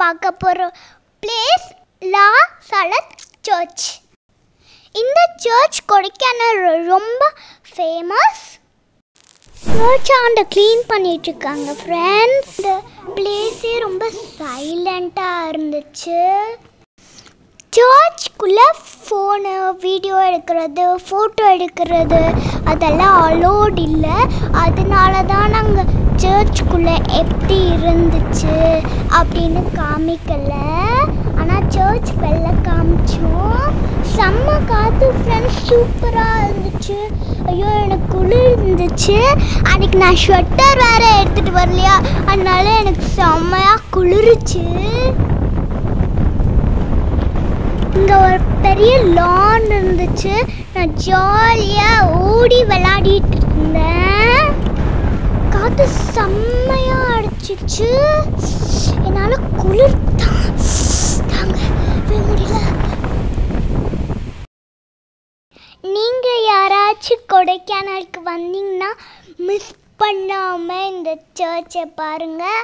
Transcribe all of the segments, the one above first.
பார்க்க போகிற place La Salette church இந்த சர்ச் கொடைக்கானல் ரொ- ரொம்ப ஃபேமஸ் சர்ச் ஆண்ட க்ளீன் பண்ணிட்டு இருக்காங்க ஃப்ரெண்ட்ஸ் இந்த பிளேஸே ரொம்ப சைலண்ட்டாக இருந்துச்சு சர்ச்குள்ளே ஃபோனு வீடியோ எடுக்கிறது ஃபோட்டோ எடுக்கிறது அதெல்லாம் அலோட் இல்லை அதனால தான் நாங்கள் சர்ச்சுக்குள்ளே எப்படி இருந்துச்சு அப்படின்னு காமிக்கல ஆனால் சர்ச் வெளில காமிச்சோம் செம்ம காற்று ஃப்ரெண்ட்ஸ் சூப்பராக இருந்துச்சு ஐயோ எனக்கு குளிர் இருந்துச்சு அன்றைக்கி நான் ஸ்வெட்டர் வேறு எடுத்துகிட்டு வரலையா அதனால எனக்கு செம்மையாக குளிருச்சு இங்கே ஒரு பெரிய லான் இருந்துச்சு நான் ஜாலியாக ஓடி விளையாடிட்டு இருந்தேன் காற்று செம்மையாக அடிச்சிச்சு என்னால் குளிர் தான் தாங்கவே முடியல நீங்கள் யாராச்சும் கொடைக்கானலுக்கு வந்தீங்கன்னா மிஸ் பண்ணாமல் இந்த சர்ச்சை பாருங்கள்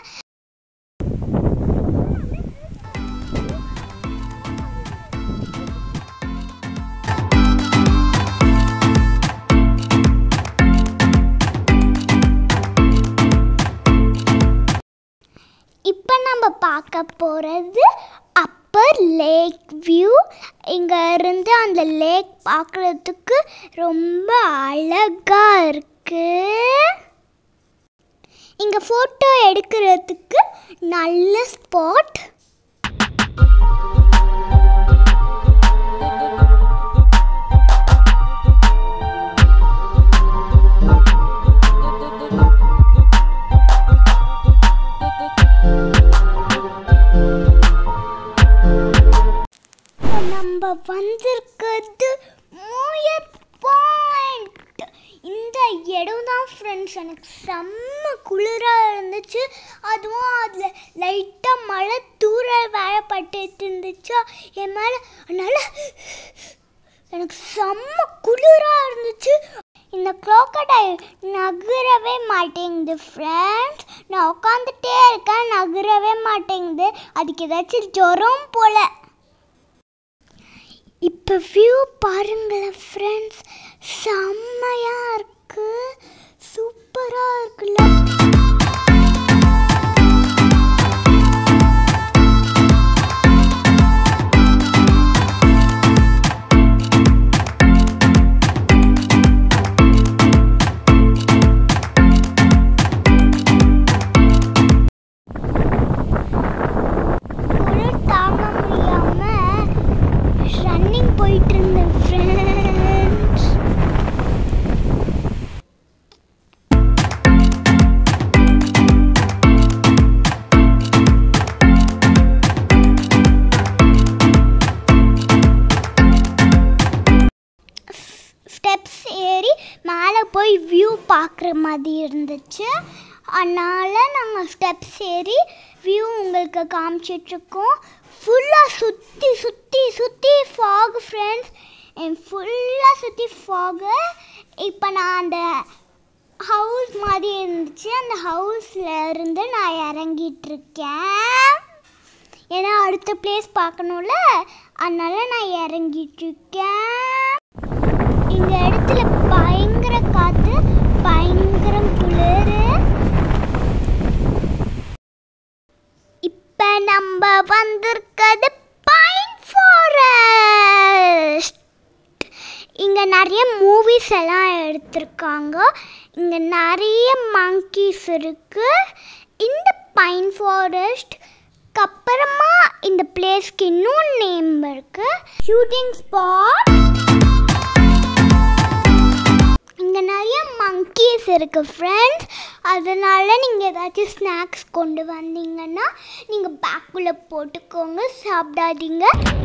இப்போ நம்ம பார்க்க போகிறது அப்பர் லேக் வியூ இங்கே இருந்து அந்த லேக் பார்க்குறதுக்கு ரொம்ப அழகாக இருக்கு இங்கே ஃபோட்டோ எடுக்கிறதுக்கு நல்ல ஸ்பாட் நம்ம வந்திருக்கிறது மூயர் பாயிண்ட் இந்த இடம் தான் ஃப்ரெண்ட்ஸ் எனக்கு செம்ம குளிராக இருந்துச்சு அதுவும் அதில் லைட்டாக மழை தூரல் வேலை பட்டுட்டு இருந்துச்சா என் மேலே அதனால் எனக்கு செம்ம குளிராக இருந்துச்சு இந்த crocodile நகரவே மாட்டேங்குது ஃப்ரெண்ட்ஸ் நான் உட்காந்துட்டே இருக்கேன் நகரவே மாட்டேங்குது அதுக்கு ஏதாச்சும் ஜுரம் போல இப்போ வியூ பாருங்களேன் ஃப்ரெண்ட்ஸ் செம்மையாக இருக்கு சூப்பராக இருக்குல்ல குளிர் தாங்க முடியாம ரன்னிங் போயிட்டு இருந்தேன் ஃப்ரெண்ட்ஸ் ஸ்டெப்ஸ் ஏறி மேலே போய் வியூ பார்க்குற மாதிரி இருந்துச்சு அதனால் நாங்கள் ஸ்டெப்ஸ் ஏறி வியூ உங்களுக்கு காமிச்சிட்ருக்கோம் ஃபுல்லாக சுற்றி சுற்றி சுற்றி ஃபாக் ஃப்ரெண்ட்ஸ் என் ஃபுல்லாக சுற்றி ஃபாகு இப்போ நான் அந்த ஹவுஸ் மாதிரி இருந்துச்சு அந்த ஹவுஸில் இருந்து நான் இறங்கிட்டு இருக்கேன் ஏன்னா அடுத்த பிளேஸ் பார்க்கணும்ல அதனால நான் இறங்கிட்டு இருக்கேன் இந்த இடத்துல பயங்கர காத்து பயங்கரம் குளிர் இப்ப நம்ம வந்திருக்கிறது பைன் ஃபாரஸ்ட் இங்க நிறைய மூவிஸ் எல்லாம் எடுத்திருக்காங்க இங்க நிறைய மங்கீஸ் இருக்கு இந்த பைன் ஃபாரஸ்ட் அப்புறமா இந்த பிளேஸ்க்கு இன்னும் நேம் இருக்கு ஷூட்டிங் ஸ்பாட் இங்கே நிறைய மங்கீஸ் இருக்குது ஃப்ரெண்ட்ஸ் அதனால் நீங்கள் ஏதாச்சும் ஸ்நாக்ஸ் கொண்டு வந்தீங்கன்னா நீங்கள் பேக்குள்ளே போட்டுக்கோங்க சாப்பிடாதீங்க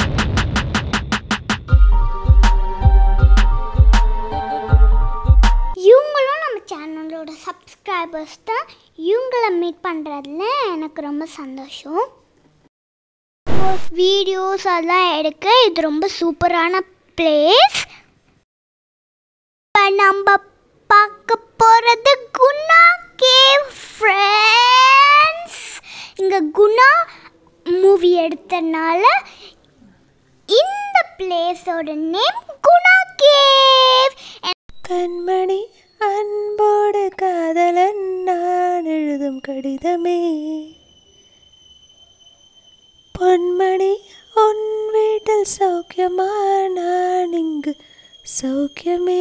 இவங்களும் நம்ம சேனலோட சப்ஸ்கிரைபர்ஸ் தான் இவங்கள மீட் பண்ணுறதுல எனக்கு ரொம்ப சந்தோஷம் வீடியோஸ் அதெல்லாம் எடுக்க இது ரொம்ப சூப்பரான பிளேஸ் இப்போ நம்ம பார்க்க போகிறது குணா கேவ் ஃப்ரெண்ட்ஸ் இங்கே குணா மு அதனால இந்த பிளேஸோட நேம் குணா கேவ் கண்மணி அன்போடு காதலன் நான் எழுதும் கடிதமே பொன்மணி உன் வீட்டில் சௌக்கியமா நான் இங்கு சௌக்கியமே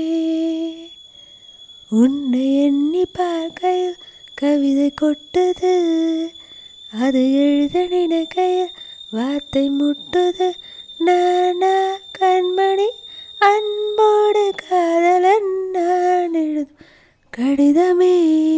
உன்னை எண்ணி பார்க்கையில் கவிதை கொட்டுது அது எழுத நினைக்கையில் வார்த்தை முட்டுது நானா கண்மணி அன்போடு காதலன் நான் எழுதும் கடிதமே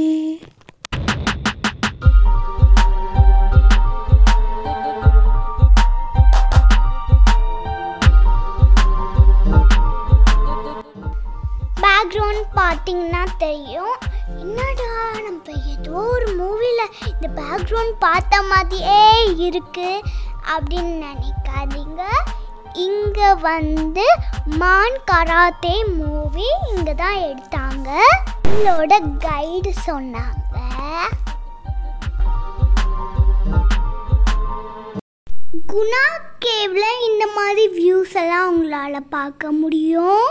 பேக்ரவுண்ட் பார்த்தீங்கன்னா தெரியும் என்னடா நம்ம ஏதோ ஒரு மூவியில் இந்த பேக்ரவுண்ட் பார்த்த மாதிரியே இருக்கு அப்படின்னு நினைக்காதீங்க இங்கே வந்து மான் கராத்தே மூவி இங்கே தான் எடுத்தாங்க இதோட கைடு சொன்னாங்க குணா கேவ்ல இந்த மாதிரி வியூஸ் எல்லாம் உங்களால பார்க்க முடியும்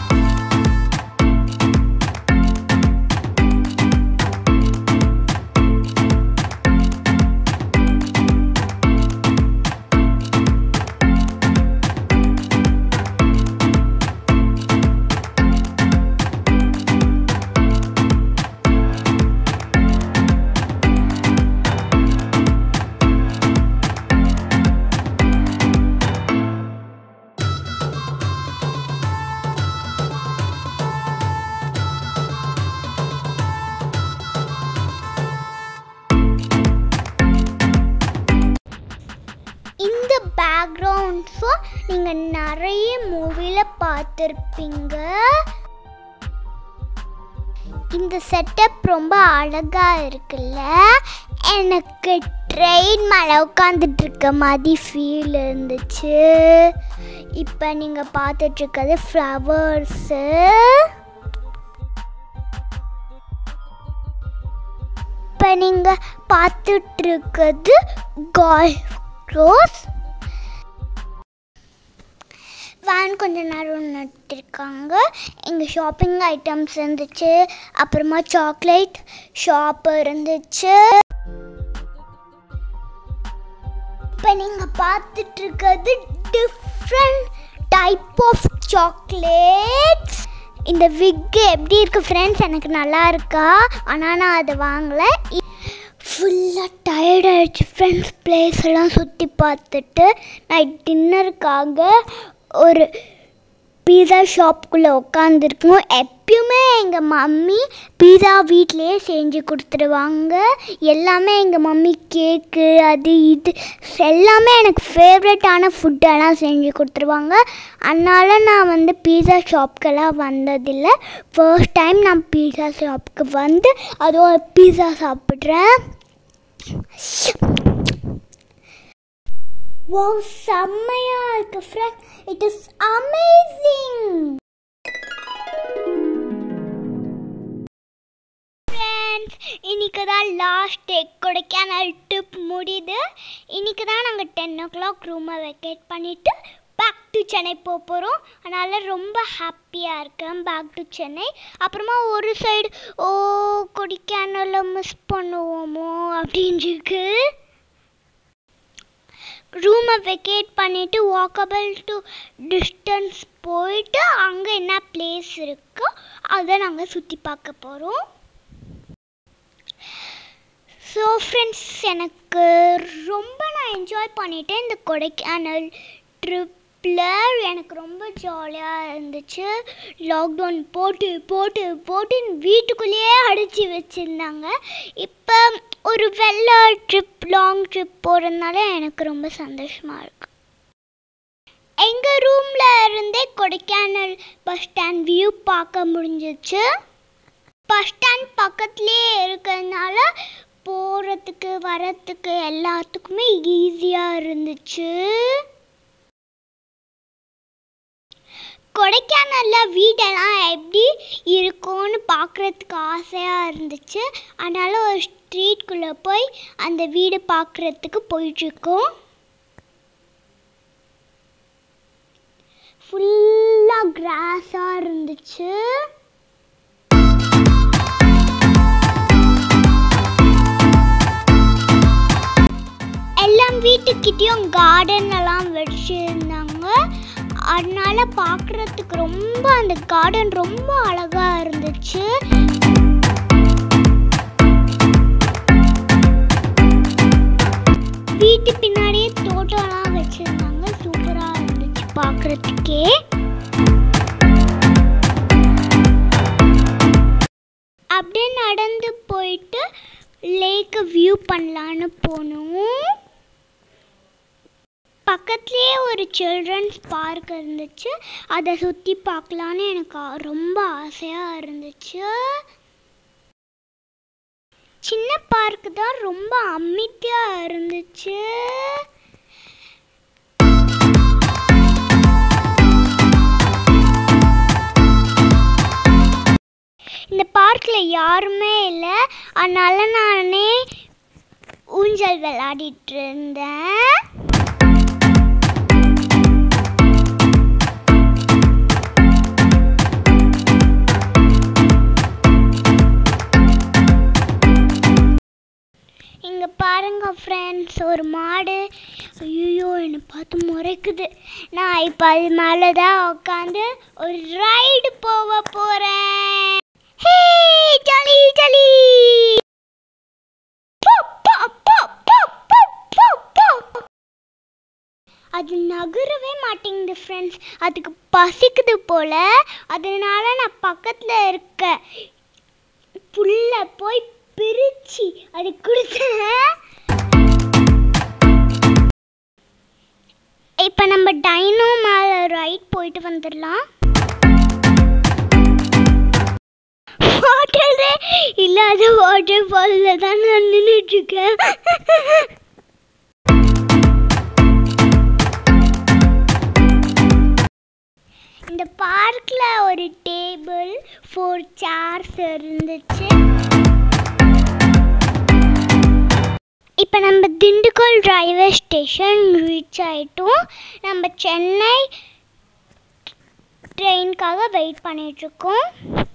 இந்த பேக்ரவுண்ட்ஸும் நீங்கள் நிறைய மூவியில் பார்த்துருப்பீங்க இந்த செட்டப் ரொம்ப அழகாக இருக்குல்ல எனக்கு ட்ரெயின் மேலே உட்காந்துட்டு இருக்க மாதிரி ஃபீல் இருந்துச்சு இப்போ நீங்கள் பார்த்துட்ருக்கிறது ஃப்ளவர்ஸு இப்போ நீங்கள் பார்த்துட்ருக்கிறது கால்ஃப் ரோஸ் வேன் கொஞ்ச நேரம் நட்டிருக்காங்க இங்கே ஷாப்பிங் ஐட்டம்ஸ் இருந்துச்சு அப்புறமா சாக்லேட் ஷாப் இருந்துச்சு இப்போ நீங்கள் பார்த்துட்டு இருக்கிறது டிஃப்ரெண்ட் டைப் ஆஃப் சாக்லேட்ஸ் இந்த விக்கு எப்படி இருக்கு ஃப்ரெண்ட்ஸ் எனக்கு நல்லா இருக்கா ஆனால் நான் அதை வாங்கலை ஃபுல்லாக டயர்ட் ஆயிடுச்சு ஃப்ரெண்ட்ஸ் பிளேஸ் எல்லாம் சுற்றி பார்த்துட்டு நைட் டின்னருக்காக ஒரு பீஸா ஷாப்புக்குள்ளே உட்காந்துருக்கோம் எப்பயுமே எங்கள் மம்மி பீஸா வீட்டிலேயே செஞ்சு கொடுத்துருவாங்க எல்லாமே எங்கள் மம்மி கேக்கு அது இது எல்லாமே எனக்கு ஃபேவரட்டான ஃபுட்டெல்லாம் செஞ்சு கொடுத்துருவாங்க அதனால நான் வந்து பீஸா ஷாப்புக்கெல்லாம் வந்ததில்லை ஃபர்ஸ்ட் டைம் நான் பீஸா ஷாப்புக்கு வந்து அதுவும் பீஸா சாப்பிட்றேன் Wow, செம்மையா இருக்கு friend it is amazing friends இன்னைக்கு தான் லாஸ்ட் டே கொடைக்கானல் ட்ரிப் முடியுது இன்னைக்கு தான் நாங்கள் டென் ஓ கிளாக் ரூமை வெக்கேட் பண்ணிவிட்டு பேக் டு சென்னை போக போகிறோம் அதனால் ரொம்ப ஹாப்பியாக இருக்கேன் பேக் டு சென்னை அப்புறமா ஒரு சைடு ஓ கொடைக்கானலை மிஸ் பண்ணுவோமோ அப்படின்னு இருக்கு ரூமை வெக்கேட் பண்ணிவிட்டு வாக்கபிள் டு டிஸ்டன்ஸ் போயிட்டு அங்கே என்ன பிளேஸ் இருக்கோ அதை நாங்கள் சுற்றி பார்க்க போகிறோம் ஸோ ஃப்ரெண்ட்ஸ் எனக்கு ரொம்ப நான் என்ஜாய் பண்ணிட்டேன் இந்த கொடைக்கானல் ட்ரிப்பில் எனக்கு ரொம்ப ஜாலியாக இருந்துச்சு லாக்டவுன் போட்டு போட்டு போட்டுன்னு வீட்டுக்குள்ளேயே அடைச்சி வச்சுருந்தாங்க இப்போ ஒரு வெள்ள ட்ரிப் லாங் ட்ரிப் போகிறதுனால எனக்கு ரொம்ப சந்தோஷமாக இருக்கு எங்கள் ரூமில் இருந்தே கொடைக்கானல் பஸ் ஸ்டாண்ட் வியூ பார்க்க முடிஞ்சிச்சு பஸ் ஸ்டாண்ட் பக்கத்துலேயே இருக்கிறதுனால போகிறதுக்கு வரத்துக்கு எல்லாத்துக்குமே ஈஸியாக இருந்துச்சு கொடைக்கானலில் வீடெல்லாம் எப்படி இருக்கும்னு பார்க்குறதுக்கு ஆசையாக இருந்துச்சு அதனால் ஒரு ஸ்ட்ரீட்குள்ளே போய் அந்த வீடு பார்க்குறதுக்கு போயிட்டுருக்கோம் ஃபுல்லாக கிராஸாக இருந்துச்சு எல்லாம் வீட்டுக்கிட்டேயும் கார்டன் எல்லாம் வச்சிருந்தாங்க அதனால பார்க்குறதுக்கு ரொம்ப அந்த கார்டன் ரொம்ப அழகாக இருந்துச்சு வீட்டு பின்னாடியே தோட்டம்லாம் வச்சிருந்தாங்க சூப்பராக இருந்துச்சு பார்க்குறதுக்கே அப்படியே நடந்து போயிட்டு லேக்கை வியூ பண்ணலான்னு போனோம் பக்கத்துலேயே ஒரு சில்ட்ரன்ஸ் பார்க் இருந்துச்சு அதை சுற்றி பார்க்கலான்னு எனக்கு ஆ- ரொம்ப ஆசையாக இருந்துச்சு சின்ன பார்க் தான் ரொம்ப அமைதியாக இருந்துச்சு இந்த பார்க்கில் யாருமே இல்லை அதனால நானே ஊஞ்சல் விளையாடிட்டு இருந்தேன் இங்க பாருங்க ஃப்ரெண்ட்ஸ் ஒரு மாடு ஐயோ என்னை பார்த்து முறைக்குது நான் இப்போ அது மேலே தான் உட்காந்து ஒரு ரைடு போக போகிறேன் ஹே ஜாலி ஜாலி போ, போ, போ, போ, போ, போ, போ. அது நகரவே மாட்டேங்குது ஃப்ரெண்ட்ஸ் அதுக்கு பசிக்குது போல அதனால நான் பக்கத்தில் இருக்க புல்லை போய் பிரிச்சு அது கொடுத்தேன் இப்போ நம்ம டைனோ மேலே ரைட் போயிட்டு வந்துடலாம் வாட்டரே இல்லாத வாட்டர் ஃபாலில் தான் நான் நின்றுட்டு இருக்கேன் இந்த பார்க்கில் ஒரு டேபிள் ஃபோர் சேர்ஸ் இருந்துச்சு இப்போ நம்ம திண்டுக்கல் ரயில்வே ஸ்டேஷன் ரீச் ஆயிட்டோம் நம்ம சென்னை ட்ரெயினுக்காக வெயிட் பண்ணிகிட்ருக்கோம்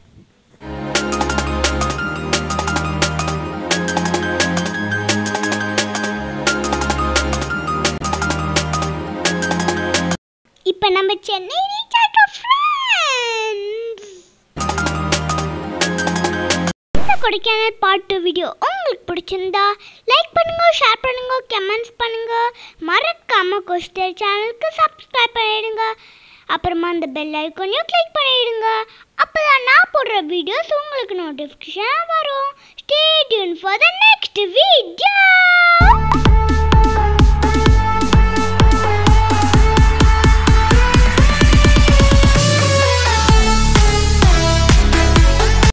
இப்போ நம்ம சென்னை ரீச் ஆயிட்டோம் ஃப்ரெண்ட்ஸ் இந்த கொடைக்கானல் பாட்டு வீடியோ உங்களுக்கு பிடிச்சிருந்தா லைக் பண்ணுங்க ஷேர் பண்ணுங்க கமெண்ட்ஸ் பண்ணுங்க மறக்காம கொஸ்டர் சேனலுக்கு சப்ஸ்கிரைப் பண்ணிடுங்க அப்புறமா அந்த பெல் ஐக்கானையும் கிளிக் பண்ணிடுங்க அப்பதான் நான் போடுற வீடியோஸ் உங்களுக்கு நோட்டிஃபிகேஷன் வரும்